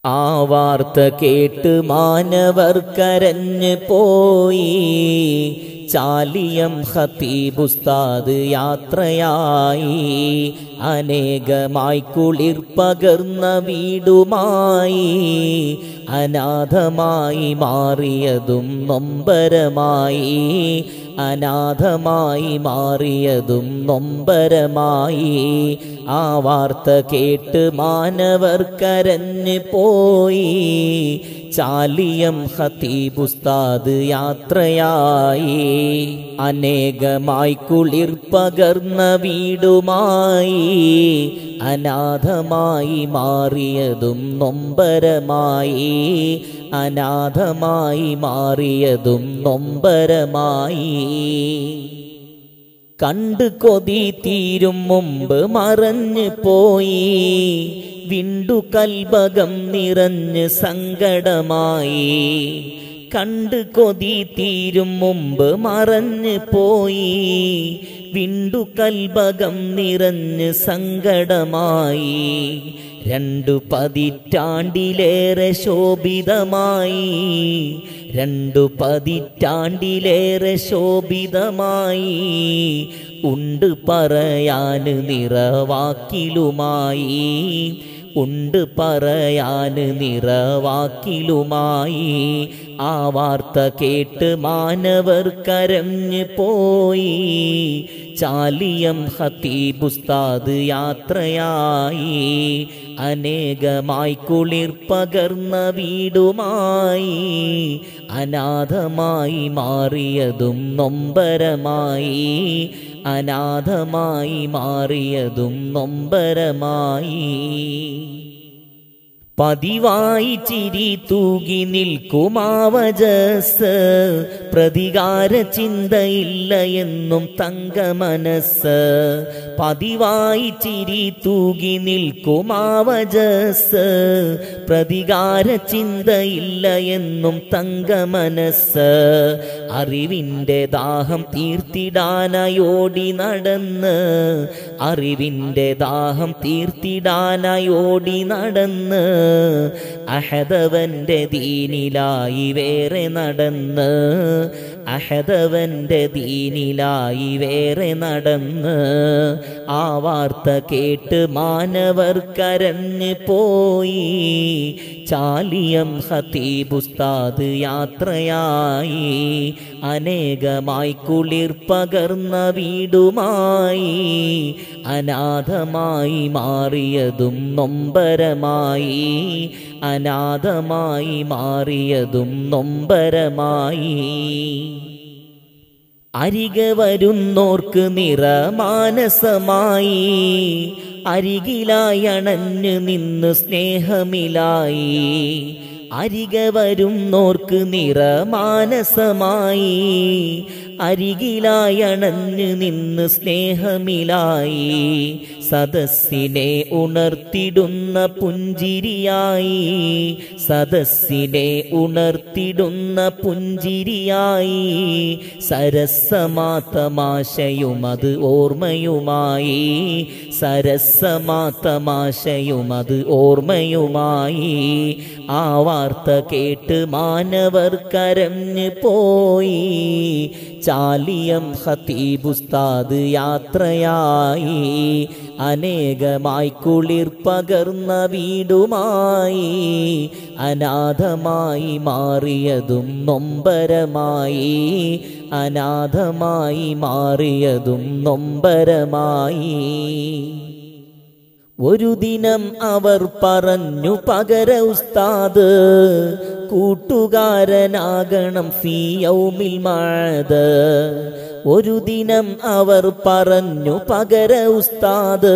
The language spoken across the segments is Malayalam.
ആ വാർത്ത കേട്ട് മാനവർ കരഞ്ഞു പോയി ചാലിയം ഖത്തീബുസ്താദ് യാത്രയായി അനേകമായി കുളിർ പകർന്ന വീടുമായി അനാഥമായി മാറിയതും നൊമ്പരമായി അനാഥമായി മാറിയതും നൊമ്പരമായി ആ വാർത്ത കേട്ട് മാനവർ കരഞ്ഞു പോയി ചാലിയം ഖത്തീബുസ്താദ് യാത്രയായി അനേകമായി കുളിർ പകർന്ന വീടുമായി അനാഥമായി മാറിയതും നൊമ്പരമായി അനാഥമായി മാറിയതും നൊമ്പരമായി കണ്ട് കൊതി തീരും മുമ്പ് മറഞ്ഞു പോയി വിണ്ടു കൽബകം നിറഞ്ഞ് സങ്കടമായി കണ്ട് കൊതി തീരും മുമ്പ് മറഞ്ഞു പോയി വിണ്ടു കൽബകം നിറഞ്ഞ് സങ്കടമായി രണ്ടു പതിറ്റാണ്ടിലേറെ ശോഭിതമായി രണ്ടു പതിറ്റാണ്ടിലേറെ ശോഭിതമായി ഉണ്ട് പറയാന് നിറവാക്കിലുമായി ഉണ്ട് പറയാന് നിറവാക്കിലുമായി ആ വാർത്ത കേട്ട് മാനവർ കരഞ്ഞു പോയി ചാലിയം ഹത്തീബുസ്താദ് യാത്രയായി അനേകമായി കുളിർ പകർന്ന വീടുമായി അനാഥമായി മാറിയതും നൊമ്പരമായി അനാഥമായി മാറിയതും നൊമ്പരമായി പതിവായി ചിരി തൂകി നിൽക്കുമാവജസ് പ്രതികാര ചിന്തയില്ല എന്നും തങ്ക മനസ്സ് പതിവായി ചിരി തൂകി നിൽക്കുമാവജസ് പ്രതികാര ചിന്തയില്ല എന്നും തങ്ക മനസ്സ് അറിവിൻ്റെ ദാഹം തീർത്തിടാനായി ഓടി നടന്ന് അറിവിൻ്റെ ദാഹം തീർത്തിടാനായി ഓടി നടന്ന് അഹദവന്റെ ദീനിലായി വേറെ നടന്ന് അഹദവന്റെ ദീനിലായി വേറെ നടന്ന് ആ വാർത്ത കേട്ട് മാനവർ കരഞ്ഞു പോയി ചാലിയം ഹത്തീബുസ്താദ് യാത്രയായി അനേകമായി കുളിർ പകർന്ന വീടുമായി അനാഥമായി മാറിയതും നൊമ്പരമായി അനാഥമായി മാറിയതും നൊമ്പരമായി അരികെ വരുന്നോർക്ക് നിറമാനസമായി അരികിലായി അണഞ്ഞു നിന്ന് സ്നേഹമിലായി അരികെ വരുന്നോർക്ക് നിറമാനസമായി അരികിലായി അണഞ്ഞു നിന്ന് സ്നേഹമിലായി സദസ്സിനെ ഉണർത്തിടുന്ന പുഞ്ചിരിയായി സദസ്സിനെ ഉണർത്തിടുന്ന പുഞ്ചിരിയായി സരസമാത്തമാശയുമത് ഓർമ്മയുമായി സരസമാത്തമാശയുമത് ഓർമ്മയുമായി ആ വാർത്ത കേട്ട് മാനവർ കരഞ്ഞു പോയി ചാലിയം ഹത്തീബുസ്താദ് യാത്രയായി അനേകമായി കുളിർ പകർന്ന വീടുമായി അനാഥമായി മാറിയതും നൊമ്പരമായി അനാഥമായി മാറിയതും നൊമ്പരമായി ഒരു ദിനം അവർ പറഞ്ഞു പകര ഉസ്താദ് കൂട്ടുകാരനാകണം ഫിയൗമിൽ മാത് ഒരു ദിനം അവർ പറഞ്ഞു പകര ഉസ്താദ്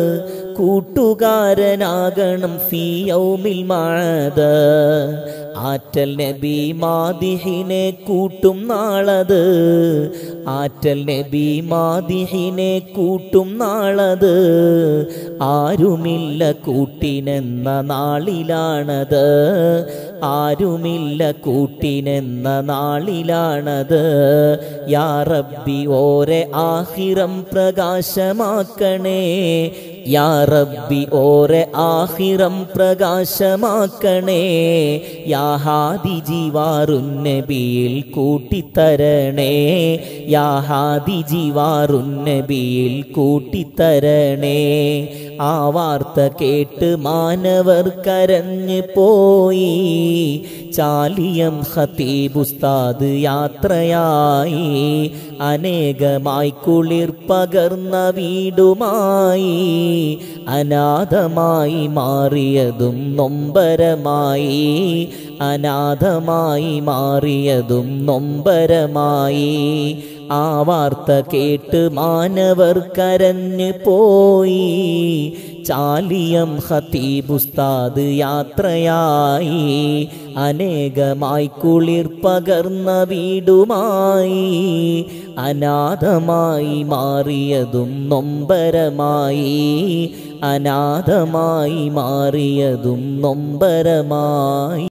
കൂട്ടുകാരനാകണം ഫിയൗമിൽ മാത് ആറ്റൽ നബി മാദിഹിനെ കൂട്ടും നാളത് ആറ്റൽ നബി മാദിഹിനെ കൂട്ടും നാളത് ആരുമില്ല കൂട്ടിനെന്ന നാളിലാണത് ആരുമില്ല കൂട്ടിനെന്ന നാളിലാണത് യാ റബ്ബി ഓരെ ആഹിറം പ്രകാശമാക്കണേ യാ റബ്ബി ഓരെ ആഹിറം പ്രകാശമാക്കണേ യാ ഹാദി ജീവാറുന്നബിയിൽ കൂട്ടിത്തരണേ യാ ഹാദി ജീവാറുന്നബിയിൽ കൂട്ടിത്തരണേ ആ വാർത്ത കേട്ട് മാനവർ കരഞ്ഞു പോയി ചാലിയം ഖതീബുസ്താദ് യാത്രയായി അനേകമായി കുളിർ പകർന്ന വീടുമായി അനാഥമായി മാറിയതും നൊമ്പരമായി അനാഥമായി മാറിയതും നൊമ്പരമായി ആ വാർത്ത കേട്ട് മാനവർ കരഞ്ഞു പോയി ചാലിയം ഖതീബുസ്താദ് യാത്രയായി അനേകമായി കുളിർ പകർന്ന വീടുമായി അനാഥമായി മാറിയതും നൊമ്പരമായി അനാഥമായി മാറിയതും നൊമ്പരമായി